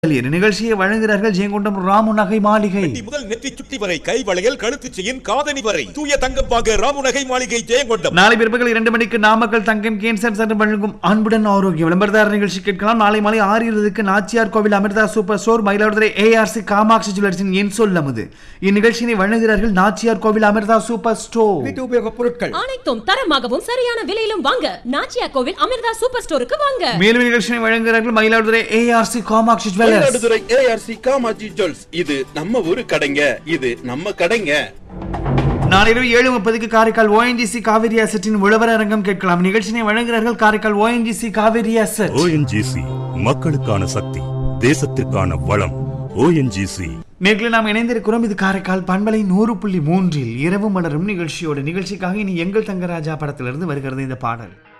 நிகழ்ச்சியை வழங்குகிறார்கள் ஜெயங்கொண்டம் ராமு நகை மாளிகை வெட்டி முதல் நெற்றி சுட்டி வரை கை வளையல் கழுத்து செயின் காதணி வரை தூய தங்கம் பாக ராமுநகை மாளிகை ஜெயங்கொண்டம் நாளை பிற்பகல் இரண்டு மணிக்கு நாமக்கல் தங்கம் கேன்சர் சென்டர் வழங்கும் அன்புடன் ஆரோக்கியம் விளம்பரதார நிகழ்ச்சி கேட்கலாம் நாளை மாலை ஆறு இருபதுக்கு Nachiyar Koil Amirtha super store Mayiladuthurai ARC Kamatchi ஜுவல்லர்ஸின் என் சொல்லமுது இந்நிகழ்ச்சியினை வழங்குகிறார்கள் நாச்சியார் கோவில் அமிர்தா சூப்பர் ஸ்டோர் வீட்டு உபயோகப் பொருட்கள் அனைத்தும் தரமாகவும் சரியான விலையிலும் வாங்க நாச்சியா கோவில் அமிர்தா சூப்பர் ஸ்டோருக்கு வாங்க மேலும் நிகழ்ச்சியை வழங்குகிறார்கள் Mayiladuthurai ARC Kamatchi jewellers Mayiladuthurai ARC Kamatchi jewels இது நம்ம ஊரு கடைங்க இது நம்ம கடைங்க நாளை இரவு ஏழு முப்பதுக்கு காரைக்கால் ஓஎன்ஜிசி காவிரி அசட்டின் உழவர் அரங்கம் கேட்கலாம் நிகழ்ச்சியை வழங்குகிறார்கள் Karaikal ONGC Cauvery asset ONGC மக்களுக்கான சக்தி தேசத்திற்கான வளம் ஓஎன்ஜிசி நேர்களை நாம் இணைந்திருக்கிறோம் இது காரைக்கால் பண்பலை நூறு புள்ளி மூன்றில் இரவு மலரும் நிகழ்ச்சியோட நிகழ்ச்சிக்காக இனி எங்கள் தங்கராஜா படத்திலிருந்து வருகிறது இந்த பாடல்